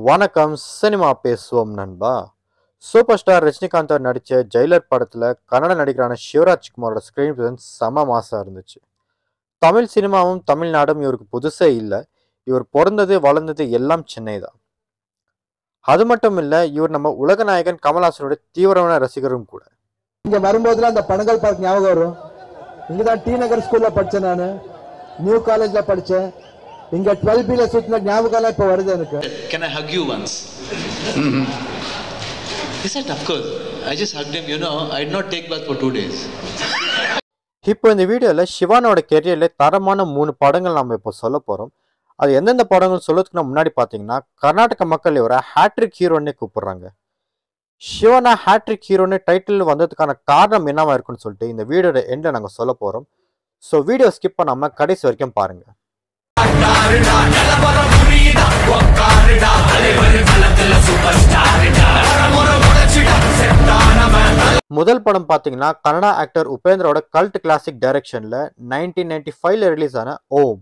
வணக்கம் சினிமா பேசுவோம் நண்பா சூப்பர் ஸ்டார் ரஜினிகாந்த் அவர் நடித்த ஜெயிலர் படத்தில் கன்னட நடிகரான சிவராஜ்குமாரோட ஸ்க்ரீன் பிரசன்ஸ் செம மாசாக இருந்துச்சு தமிழ் சினிமாவும் தமிழ்நாடும் இவருக்கு புதுசே இல்லை இவர் பிறந்தது வளர்ந்தது எல்லாம் சென்னை தான் அது மட்டும் இல்லை இவர் நம்ம உலகநாயகன் கமல்ஹாசனோட தீவிரமான ரசிகரும் கூட இங்க வரும்போதுலாம் அந்த பனகல் பார்க் ஞாபகம் வரும் இங்கதான் டி நகர் ஸ்கூல்ல படிச்சேன் நானு நியூ காலேஜ்ல படிச்சேன் இங்க டுவெல் பில சுத்தின ஞாபகம் எல்லாம் இப்ப வருது எனக்கு Can I hug you once? He said, Of course. I just hugged him, you know, I did not take bath for two days. இப்போ இந்த வீடியோவில் சிவானோட கெரியரில் தரமான மூணு படங்கள் நம்ம இப்போ சொல்ல போகிறோம் அது எந்தெந்த படங்கள் சொல்லறதுக்கு நான் முன்னாடி பார்த்தீங்கன்னா கர்நாடக மக்கள் இவரை ஹேட்ரிக் ஹீரோன்னே கூப்பிடுறாங்க சிவனா ஹேட்ரிக் ஹீரோன்னு டைட்டில் வந்ததுக்கான காரணம் என்னவா இருக்குன்னு சொல்லிட்டு இந்த வீடியோட எண்டில் நாங்கள் சொல்ல போகிறோம் ஸோ வீடியோ ஸ்கிப் பண்ணாமல் கடைசி வரைக்கும் பாருங்கள் முதல் படம் பார்த்தீங்கன்னா கன்னடா ஆக்டர் உபேந்திரோட கல்ட் கிளாசிக் டைரக்ஷனில் நைன்டீன் நைன்டி ஃபைவ்ல ரிலீஸ் ஆன ஓம்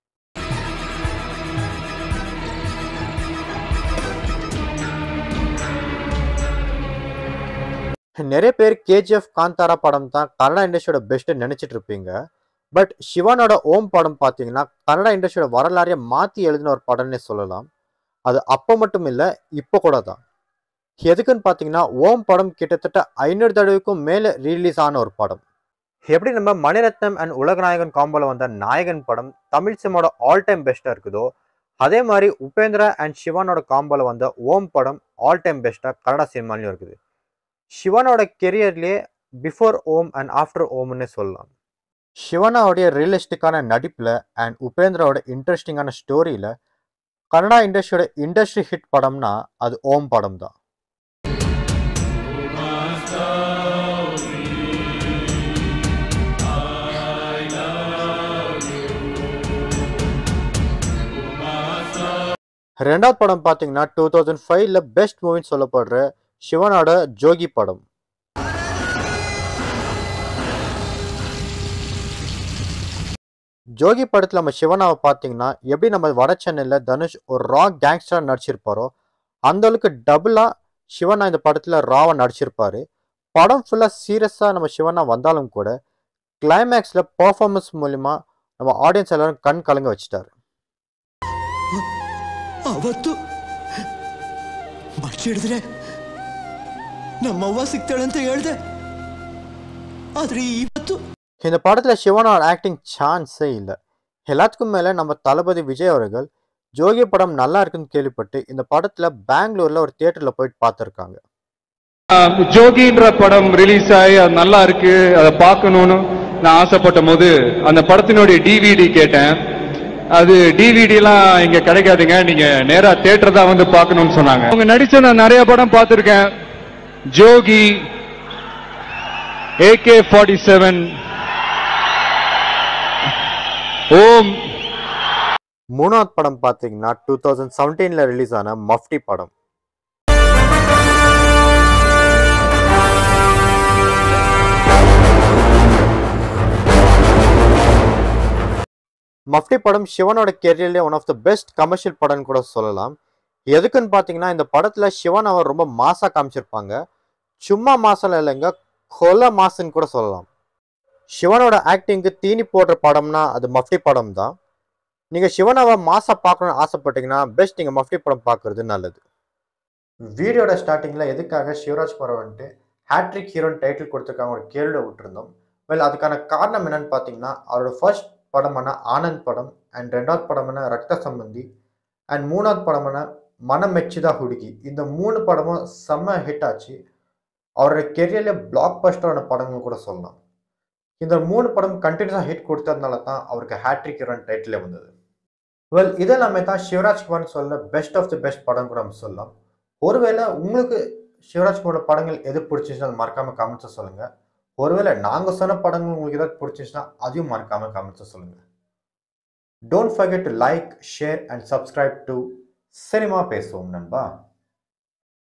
நிறைய பேர் கேஜிஎஃப் காந்தாரா படம் தான் கன்னடா இண்டஸ்ட்ரியோட பெஸ்ட் நினைச்சிட்டு இருப்பீங்க பட் சிவானோட ஓம் படம் பார்த்தீங்கன்னா கன்னடா இண்டஸ்ட்ரியோட வரலாறையே மாற்றி எழுதின ஒரு படம்னே சொல்லலாம் அது அப்போ மட்டும் இல்லை இப்போ கூட தான் எதுக்குன்னு பார்த்தீங்கன்னா ஓம் படம் கிட்டத்தட்ட ஐநூறு தடவைக்கும் மேலே ரிலீஸ் ஆன ஒரு படம் எப்படி நம்ம மணிரத்னம் அண்ட் உலகநாயகன் காம்போல வந்த நாயகன் படம் தமிழ் சினிமாவோட ஆல் டைம் பெஸ்ட்டாக இருக்குதோ அதே மாதிரி உபேந்திரா அண்ட் சிவானோட காம்போல வந்த ஓம் படம் ஆல் டைம் பெஸ்ட்டாக கன்னடா சினிமாலையும் இருக்குது சிவானோட கெரியர்லேயே பிஃபோர் ஓம் அண்ட் ஆஃப்டர் ஓம்னு சொல்லலாம் சிவனாவுடைய ரியலிஸ்டிக்கான நடிப்பில் அண்ட் உபேந்திராவோட இன்ட்ரெஸ்டிங்கான ஸ்டோரியில் கன்னடா இண்டஸ்ட்ரியோட இண்டஸ்ட்ரி ஹிட் படம்னா அது ஓம் படம் தான் ரெண்டாவது படம் பார்த்தீங்கன்னா டூ தௌசண்ட் ஃபைவ்ல பெஸ்ட் மூவின்னு சொல்லப்படுற சிவனோட ஜோகி படம் ஜோகி படத்தில் நம்ம சிவனாவை பார்த்தீங்கன்னா எப்படி நம்ம வட சென்னையில் தனுஷ் ஒரு ரா கேங்ஸ்டர் நடிச்சிருப்பாரோ அந்த அளவுக்கு டபுளாக சிவனா இந்த படத்தில் ராவை நடிச்சிருப்பாரு படம் ஃபுல்லாக சீரியஸாக நம்ம சிவனா வந்தாலும் கூட கிளைமேக்ஸில் பர்ஃபார்மன்ஸ் மூலிமா நம்ம ஆடியன்ஸ் எல்லாரும் கண் கலங்க வச்சுட்டாரு ಅವತ್ತು ಮರ್ಚಿ ಹಿಡಿದ್ರೆ ನಮ್ಮವ್ವ ಸಿಗ್ತಾಳೆ ಅಂತ ಹೇಳ್ದೆ ಆದ್ರೆ ಇವತ್ತು இந்த படத்தில் சிவனோட ஆக்டிங் சான்ஸே இல்லை எல்லாத்துக்கும் மேலே நம்ம தளபதி விஜய் அவர்கள் ஜோகி படம் நல்லா இருக்குன்னு கேள்விப்பட்டு இந்த படத்தில் பெங்களூரில் ஒரு தியேட்டரில் போயிட்டு பார்த்துருக்காங்க ஜோகின்ற படம் ரிலீஸ் ஆகி அது நல்லா இருக்கு அதை பார்க்கணும்னு நான் ஆசைப்பட்ட போது அந்த படத்தினுடைய டிவிடி கேட்டேன் அது டிவிடி எல்லாம் இங்க கிடைக்காதுங்க நீங்க நேரா தியேட்டர் தான் வந்து பார்க்கணும்னு சொன்னாங்க அவங்க நடிச்ச நான் நிறைய படம் பார்த்திருக்கேன் Jogi AK forty seven Om மூணாவது படம் பார்த்தீங்கன்னா டூ தௌசண்ட் செவன்டீனில் ரிலீஸ் ஆன மஃப்டி படம் மஃப்டி படம் சிவனோட கெரியர்லேயே one of the best commercial படம்னு கூட சொல்லலாம் எதுக்குன்னு பார்த்தீங்கன்னா இந்த படத்தில் சிவன் அவர் ரொம்ப மாசாக காமிச்சிருப்பாங்க சும்மா மாசம் இல்லைங்க கொலை மாசுன்னு கூட சொல்லலாம் சிவனோட ஆக்டிங்க்கு தீனி போடுற படம்னா அது மஃப்டி படம் தான் நீங்கள் சிவனாவை மாசா பார்க்கணும்னு ஆசைப்பட்டீங்கன்னா பெஸ்ட் நீங்கள் மஃப்டி படம் பார்க்குறது நல்லது வீடியோட ஸ்டார்டிங்கில் எதுக்காக சிவராஜ்குமார் வந்துட்டு ஹேட்ரிக் ஹீரோன் டைட்டில் கொடுத்துருக்காங்க ஒரு கேள்வியை விட்டுருந்தோம் வெல் அதுக்கான காரணம் என்னன்னு பார்த்தீங்கன்னா அவரோட ஃபர்ஸ்ட் படமான ஆனந்த் படம் அண்ட் ரெண்டாவது படமான ரத்த சம்பந்தி அண்ட் மூணாவது படமான மனம் மெச்சிதா ஹுடுகி இந்த மூணு படமும் செம்ம ஹிட் ஆச்சு அவரோட கெரியரில் பிளாக் பஸ்டரான படங்கள் கூட சொல்லலாம் இந்த மூணு படம் கண்டினியூஸாக ஹிட் கொடுத்ததுனால தான் அவருக்கு ஹேட்ரிக் ஹீரோன் டைட்டிலே வந்தது வெல் இதெல்லாமே தான் சிவராஜ்குமார்னு சொல்ல பெஸ்ட் ஆஃப் தி பெஸ்ட் படம் கூட நம்ம சொல்லலாம் ஒருவேளை உங்களுக்கு சிவராஜ்குமாரோட படங்கள் எது பிடிச்சிச்சுன்னா அது மறக்காம கமெண்ட்ஸை சொல்லுங்க ஒருவேளை நாங்கள் சொன்ன படங்கள் உங்களுக்கு ஏதாவது பிடிச்சிச்சுன்னா அதையும் மறக்காம கமெண்ட்ஸை சொல்லுங்க don't forget to like share and subscribe to cinema பேசுவோம் நண்பா